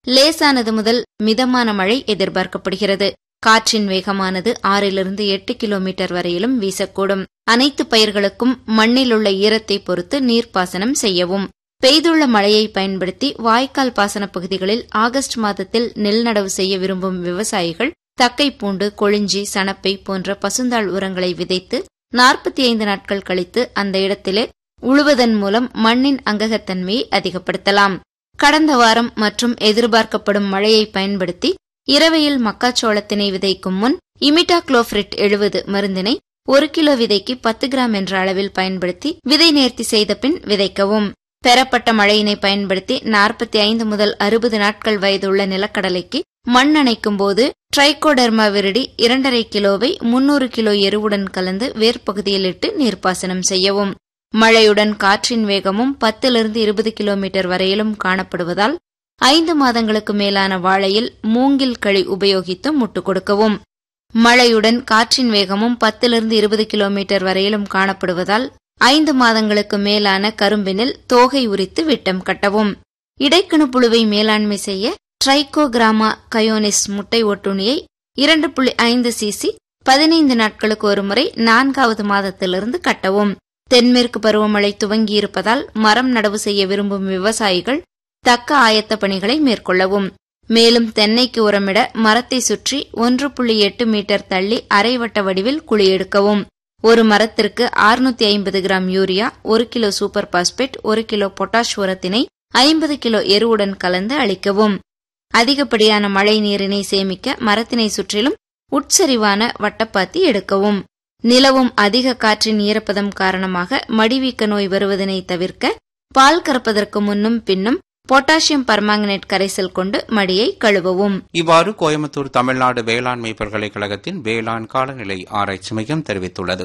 லேசானது முதல் மிதமான மழை எதிர்பார்க்கப்படுகிறது காற்றின் வேகமானது ஆறிலிருந்து எட்டு கிலோமீட்டர் வரையிலும் வீசக்கூடும் அனைத்து பயிர்களுக்கும் மண்ணில் உள்ள ஈரத்தை பொறுத்து நீர்ப்பாசனம் செய்யவும் பெய்துள்ள மழையை பயன்படுத்தி வாய்க்கால் பாசன பகுதிகளில் ஆகஸ்ட் மாதத்தில் நெல் நடவு செய்ய விரும்பும் விவசாயிகள் தக்கைப்பூண்டு கொழிஞ்சி சணப்பை போன்ற பசுந்தாள் உரங்களை விதைத்து நாற்பத்தி ஐந்து நாட்கள் கழித்து அந்த இடத்திலே உழுவதன் மூலம் மண்ணின் அங்ககத்தன்மையை அதிகப்படுத்தலாம் கடந்த வாரம் மற்றும் எதிர்பார்க்கப்படும் மழையை பயன்படுத்தி இரவையில் மக்காச்சோளத்தினை விதைக்கும் முன் இமிட்டாக்ளோஃபிரிட் எழுபது மருந்தினை ஒரு கிலோ விதைக்கு பத்து கிராம் என்ற அளவில் பயன்படுத்தி விதை நேர்த்தி செய்த பின் விதைக்கவும் பெறப்பட்ட மழையினை பயன்படுத்தி நாற்பத்தி ஐந்து முதல் அறுபது நாட்கள் வயதுள்ள நிலக்கடலைக்கு மண் அணைக்கும் போது ட்ரைகோடர்மா விரிடி இரண்டரை கிலோவை முன்னூறு கிலோ எருவுடன் கலந்து வேர்ப்பகுதியில் இட்டு நீர்ப்பாசனம் செய்யவும் மழையுடன் காற்றின் வேகமும் பத்திலிருந்து இருபது கிலோமீட்டர் வரையிலும் காணப்படுவதால் ஐந்து மாதங்களுக்கு மேலான வாழையில் மூங்கில் களி உபயோகித்து முட்டு கொடுக்கவும் மழையுடன் காற்றின் வேகமும் பத்திலிருந்து இருபது கிலோமீட்டர் வரையிலும் காணப்படுவதால் ஐந்து மாதங்களுக்கு மேலான கரும்பினில் தோகை உரித்து விட்டம் கட்டவும் இடைக்கணு புழுவை மேலாண்மை செய்ய ட்ரைகோகிராமா கயோனிஸ் முட்டை ஒட்டுணியை இரண்டு புள்ளி ஐந்து சிசி பதினைந்து நாட்களுக்கு ஒருமுறை நான்காவது மாதத்திலிருந்து கட்டவும் தென்மேற்கு பருவமழை துவங்கியிருப்பதால் மரம் நடவு செய்ய விரும்பும் விவசாயிகள் தக்க ஆயத்த பணிகளை மேற்கொள்ளவும் மேலும் தென்னைக்கு உரமிட மரத்தை சுற்றி ஒன்று புள்ளி எட்டு மீட்டர் தள்ளி அரைவட்ட வடிவில் குழி எடுக்கவும் ஒரு மரத்திற்கு ஆறுநூத்தி ஐம்பது கிராம் யூரியா ஒரு கிலோ சூப்பர் பாஸ்பேட் ஒரு கிலோ பொட்டாஷ் உரத்தினை ஐம்பது கிலோ எருவுடன் கலந்து அளிக்கவும் அதிகப்படியான மழை நீரினை சேமிக்க மரத்தினை சுற்றிலும் உட்சரிவான வட்டப்பாத்தி எடுக்கவும் நிலவும் அதிக காற்றின் ஈரப்பதம் காரணமாக மடிவீக்க நோய் வருவதனை தவிர்க்க பால் கறப்பதற்கு முன்னும் பின்னும் பொட்டாசியம் பர்மாங்கனேட் கரைசல் கொண்டு மடியை கழுவவும் இவ்வாறு கோயம்புத்தூர் தமிழ்நாடு வேளாண்மை பல்கலைக்கழகத்தின் வேளாண் காலநிலை ஆராய்ச்சி மையம் தெரிவித்துள்ளது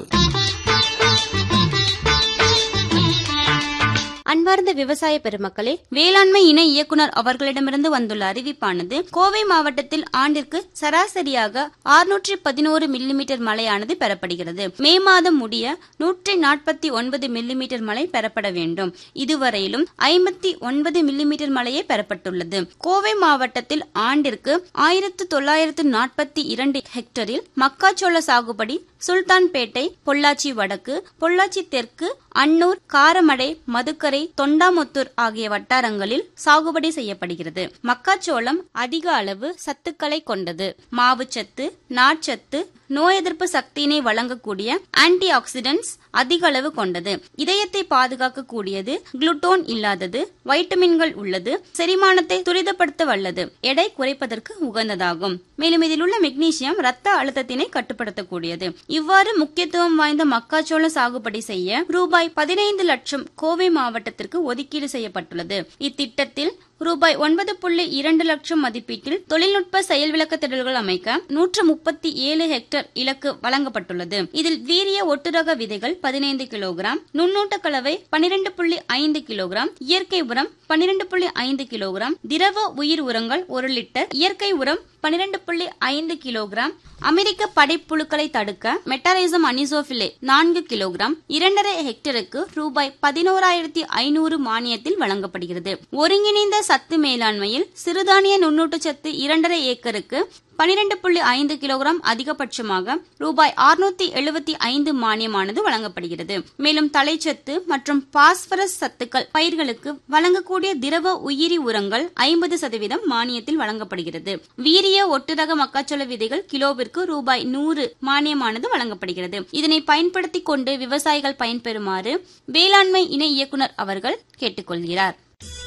அன்பார்ந்த விவசாய பெருமக்களே வேளாண்மை இணை இயக்குனர் அவர்களிடமிருந்து வந்துள்ள அறிவிப்பானது கோவை மாவட்டத்தில் ஆண்டிற்கு சராசரியாக ஆறுநூற்றி பதினோரு மில்லிமீட்டர் மழையானது பெறப்படுகிறது மே மாதம் முடிய நூற்றி நாற்பத்தி ஒன்பது மில்லிமீட்டர் மழை பெறப்பட வேண்டும் இதுவரையிலும் ஐம்பத்தி ஒன்பது மில்லிமீட்டர் மழையே பெறப்பட்டுள்ளது கோவை மாவட்டத்தில் ஆண்டிற்கு ஆயிரத்து தொள்ளாயிரத்து நாற்பத்தி இரண்டு ஹெக்டரில் மக்காச்சோள சாகுபடி சுல்தான்பேட்டை பொள்ளாச்சி வடக்கு பொள்ளாச்சி தெற்கு அன்னூர் காரமடை மதுக்கரை தொண்டாமுத்தூர் ஆகிய வட்டாரங்களில் சாகுபடி செய்யப்படுகிறது மக்காச்சோளம் அதிக அளவு சத்துக்களை கொண்டது மாவுச்சத்து நார்ச்சத்து நோய் எதிர்ப்பு சக்தியினை வழங்கக்கூடிய ஆன்டி ஆக்சிடென்ட்ஸ் அதிக அளவு கொண்டது இதயத்தை பாதுகாக்கக்கூடியது குளுட்டோன் இல்லாதது வைட்டமின்கள் உள்ளது செரிமானத்தை துரிதப்படுத்த வல்லது எடை குறைப்பதற்கு உகந்ததாகும் மேலும் இதில் உள்ள மெக்னீசியம் ரத்த அழுத்தத்தினை கட்டுப்படுத்தக்கூடியது இவ்வாறு முக்கியத்துவம் வாய்ந்த மக்காச்சோள சாகுபடி செய்ய ரூபாய் பதினைந்து லட்சம் கோவை மாவட்டத்திற்கு ஒதுக்கீடு செய்யப்பட்டுள்ளது இத்திட்டத்தில் ரூபாய் ஒன்பது புள்ளி இரண்டு லட்சம் மதிப்பீட்டில் தொழில்நுட்ப செயல் விளக்க திடல்கள் அமைக்க நூற்று முப்பத்தி ஏழு ஹெக்டேர் இலக்கு வழங்கப்பட்டுள்ளது இதில் வீரிய ஒட்டுரக விதைகள் பதினைந்து கிலோகிராம் நுண்ணூட்ட கலவை பனிரெண்டு புள்ளி ஐந்து கிலோகிராம் இயற்கை உரம் பனிரெண்டு புள்ளி ஐந்து கிலோகிராம் திரவ உயிர் உரங்கள் ஒரு லிட்டர் இயற்கை உரம் பனிரெண்டு புள்ளி ஐந்து கிலோகிராம் அமெரிக்க படைப்புழுக்களை தடுக்க மெட்டாரைசம் அனிசோபிலே நான்கு கிலோகிராம் இரண்டரை ஹெக்டருக்கு ரூபாய் பதினோராயிரத்தி ஐநூறு மானியத்தில் வழங்கப்படுகிறது ஒருங்கிணைந்த சத்து மேலாண்மையில் சிறுதானிய நுண்ணூட்டச்சத்து இரண்டரை ஏக்கருக்கு பனிரெண்டு புள்ளி ஐந்து கிலோகிராம் அதிகபட்சமாக ரூபாய் அறுநூத்தி எழுபத்தி ஐந்து மானியமானது வழங்கப்படுகிறது மேலும் தலைச்சத்து மற்றும் பாஸ்பரஸ் சத்துக்கள் பயிர்களுக்கு வழங்கக்கூடிய திரவ உயிரி உரங்கள் ஐம்பது சதவீதம் மானியத்தில் வழங்கப்படுகிறது வீரிய ஒட்டுரக மக்காச்சோள விதைகள் கிலோவிற்கு ரூபாய் நூறு மானியமானது வழங்கப்படுகிறது இதனை பயன்படுத்தி கொண்டு விவசாயிகள் பயன்பெறுமாறு வேளாண்மை இணை இயக்குனர் அவர்கள் கேட்டுக்கொள்கிறார்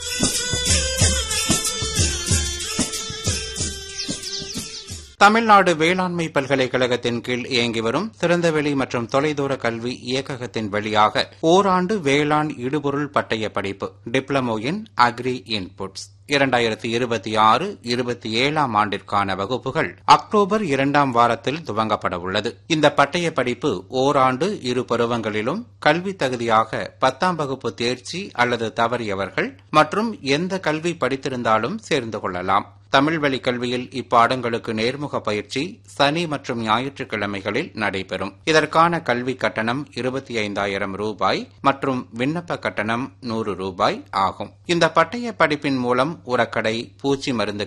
தமிழ்நாடு வேளாண்மை பல்கலைக்கழகத்தின் கீழ் இயங்கி வரும் திறந்தவெளி மற்றும் தொலைதூர கல்வி இயக்ககத்தின் வழியாக ஓராண்டு வேளாண் இடுபொருள் பட்டய படிப்பு டிப்ளமோ இன் அக்ரி இன்புட்ஸ் இரண்டாயிரத்தி இருபத்தி ஆறு இருபத்தி ஏழாம் ஆண்டிற்கான வகுப்புகள் அக்டோபர் இரண்டாம் வாரத்தில் துவங்கப்பட உள்ளது இந்த பட்டய படிப்பு ஓராண்டு இரு பருவங்களிலும் கல்வி தகுதியாக பத்தாம் வகுப்பு தேர்ச்சி அல்லது தவறியவர்கள் மற்றும் எந்த கல்வி படித்திருந்தாலும் சேர்ந்து கொள்ளலாம் தமிழ் வழி கல்வியில் இப்பாடங்களுக்கு நேர்முக பயிற்சி சனி மற்றும் ஞாயிற்றுக்கிழமைகளில் நடைபெறும் இதற்கான கல்வி கட்டணம் இருபத்தி ஐந்தாயிரம் ரூபாய் மற்றும் விண்ணப்ப கட்டணம் நூறு ரூபாய் ஆகும் இந்த பட்டய படிப்பின் மூலம் உரக்கடை பூச்சி மருந்து